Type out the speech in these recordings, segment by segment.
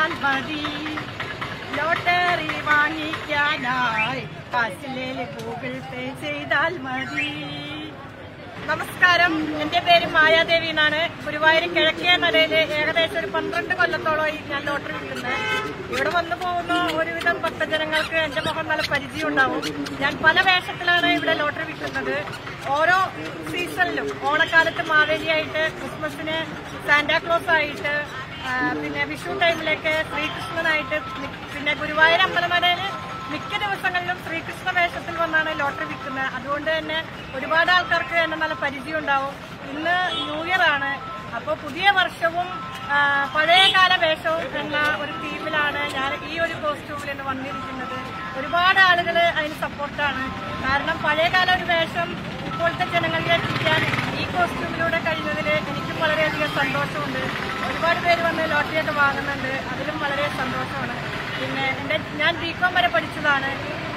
ചെയ്താൽ മതി lottery വാങ്ങിക്കാനായി കാശിലേല് Google പേ ചെയ്താൽ മതി നമസ്കാരം എന്റെ പേര് മായാദേവി എന്നാണ് ഗുരുവായൂർ കിഴക്കേ നടയില് ഏകദേശം ഒരു പന്ത്രണ്ട് കൊല്ലത്തോളമായി ഞാൻ ലോട്ടറി വിൽക്കുന്നത് ഇവിടെ വന്നു പോകുന്ന ഒരുവിധം ഭക്തജനങ്ങൾക്ക് എന്റെ മുഖം നല്ല പരിചയം ഉണ്ടാവും ഞാൻ പല വേഷത്തിലാണ് ഇവിടെ ലോട്ടറി വിൽക്കുന്നത് ഓരോ സീസണിലും ഓണക്കാലത്ത് മാവേലിയായിട്ട് ക്രിസ്മസിന് സാന്റാക്ലോസ് ആയിട്ട് ആ, പിന്നെ വിഷു ടൈമിലേക്ക് ശ്രീകൃഷ്ണനായിട്ട് നി- പിന്നെ ഗുരുവായൂർ അമ്പലനടയില് മിക്ക ദിവസങ്ങളിലും ശ്രീകൃഷ്ണ വേഷത്തിൽ വന്നാണ് ലോട്ടറി വിൽക്കുന്നത് അതുകൊണ്ട് തന്നെ ഒരുപാട് ആൾക്കാർക്ക് എന്നെ നല്ല പരിചയം ഉണ്ടാവും ഇന്ന് ന്യൂ ഇയർ ആണ് അപ്പോൾ പുതിയ വർഷവും ആ, പഴയകാല വേഷവും എന്ന ഒരു തീമിലാണ് ഞാൻ ഈ ഒരു കോസ്റ്റ്യൂമിൽ ഇന്ന് വന്നിരിക്കുന്നത് ഒരുപാട് ആളുകൾ അതിന് സപ്പോർട്ടാണ് കാരണം പഴയകാല ഒരു വേഷം ഇപ്പോഴത്തെ ജനങ്ങളിലേക്ക് എത്തിക്കാൻ ഈ കോസ്റ്റ്യൂമിലൂടെ കഴിയുന്നതിൽ എനിക്കും വളരെയധികം സന്തോഷമുണ്ട് ഒരുപാട് പേര് വന്ന് ലോട്ടറിയൊക്കെ വാങ്ങുന്നുണ്ട് അതിലും വളരെ സന്തോഷമാണ് പിന്നെ എൻ്റെ ഞാൻ ബികോം വരെ പഠിച്ചതാണ്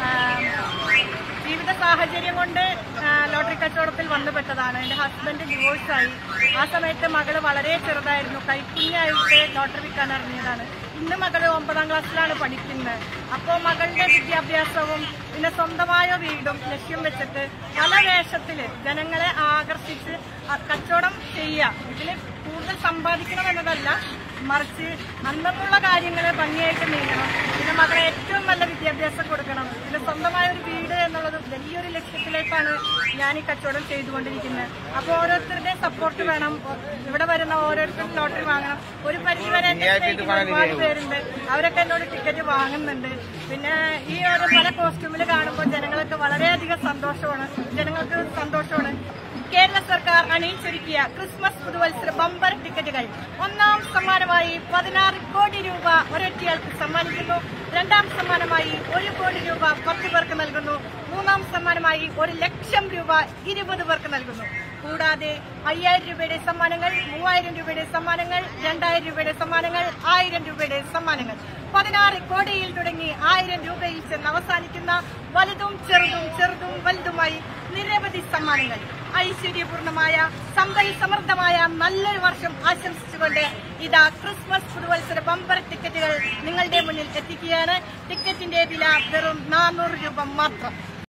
ആം, ജീവിത സാഹചര്യം കൊണ്ട് ആ, ലോട്ടറി കച്ചവടത്തിൽ വന്നുപെട്ടതാണ് എൻ്റെ ഹസ്ബൻഡ് ഡിവോഴ്സായി ആ സമയത്ത് മകള് വളരെ ചെറുതായിരുന്നു കൈക്കുഞ്ഞായിട്ട് ലോട്ടറി വിൽക്കാൻ ഇറങ്ങിയതാണ് ഇന്ന് മകള് ഒമ്പതാം ക്ലാസ്സിലാണ് പഠിക്കുന്നത് അപ്പോൾ മകളുടെ വിദ്യാഭ്യാസവും പിന്നെ സ്വന്തമായ വീടും ലക്ഷ്യം വെച്ചിട്ട് പല വേഷത്തില് ജനങ്ങളെ ആകർഷിച്ച് ആ കച്ചവടം ചെയ്യുക ഇതിൽ കൂടുതൽ സമ്പാദിക്കണം എന്നതല്ല മറിച്ച് അന്നന്നുള്ള കാര്യങ്ങൾ ഭംഗിയായിട്ട് നീങ്ങണം പിന്നെ മകളെ ഏറ്റവും നല്ല വിദ്യാഭ്യാസം കൊടുക്കണം പിന്നെ സ്വന്തമായ ഒരു വീട് എന്നുള്ളത് വലിയൊരു ലക്ഷ്യത്തിലേക്കാണ് ഞാൻ ഈ കച്ചവടം ചെയ്തുകൊണ്ടിരിക്കുന്നത് അപ്പോൾ ഓരോരുത്തരുടെ സപ്പോർട്ട് വേണം ഇവിടെ വരുന്ന ഓരോരുത്തരും ലോട്ടറി വാങ്ങണം ഒരു പരിധി വരെ എന്നെ സ്നേഹിക്കുന്ന ഒരുപാട് പേരുണ്ട് അവരൊക്കെ എന്നോട് ടിക്കറ്റ് വാങ്ങുന്നുണ്ട് പിന്നെ ഈ ഒരു പല കോസ്റ്റ്യൂമിൽ കാണുമ്പോൾ ജനങ്ങൾക്ക് വളരെയധികം സന്തോഷമാണ് ജനങ്ങൾക്ക് സന്തോഷമാണ് കേരള സർക്കാർ അണിയിച്ചൊരുക്കിയ ക്രിസ്മസ് പുതുവത്സര ബമ്പർ ടിക്കറ്റുകൾ ഒന്നാം സമ്മാനമായി പതിനാറ് കോടി രൂപ ഒരൊറ്റയാൾക്ക് സമ്മാനിക്കുന്നു രണ്ടാം സമ്മാനമായി ഒരു കോടി രൂപ പത്ത് പേർക്ക് നൽകുന്നു മൂന്നാം സമ്മാനമായി ഒരു ലക്ഷം രൂപ ഇരുപത് പേർക്ക് നൽകുന്നു കൂടാതെ അയ്യായിരം രൂപയുടെ സമ്മാനങ്ങൾ മൂവായിരം രൂപയുടെ സമ്മാനങ്ങൾ രണ്ടായിരം രൂപയുടെ സമ്മാനങ്ങൾ ആയിരം രൂപയുടെ സമ്മാനങ്ങൾ പതിനാറ് കോടിയിൽ തുടങ്ങി ആയിരം രൂപയിൽ ചെന്ന് അവസാനിക്കുന്ന വലുതും ചെറുതും ചെറുതും വലുതുമായി നിരവധി സമ്മാനങ്ങൾ ഐശ്വര്യപൂർണമായ സമ്പൽ സമൃദ്ധമായ നല്ലൊരു വർഷം ആശംസിച്ചുകൊണ്ട് ഇതാ ക്രിസ്മസ് പുതുവത്സര ബമ്പർ ടിക്കറ്റുകൾ നിങ്ങളുടെ മുന്നിൽ എത്തിക്കുകയാണ് ടിക്കറ്റിന്റെ വില വെറും നാനൂറ് രൂപ മാത്രം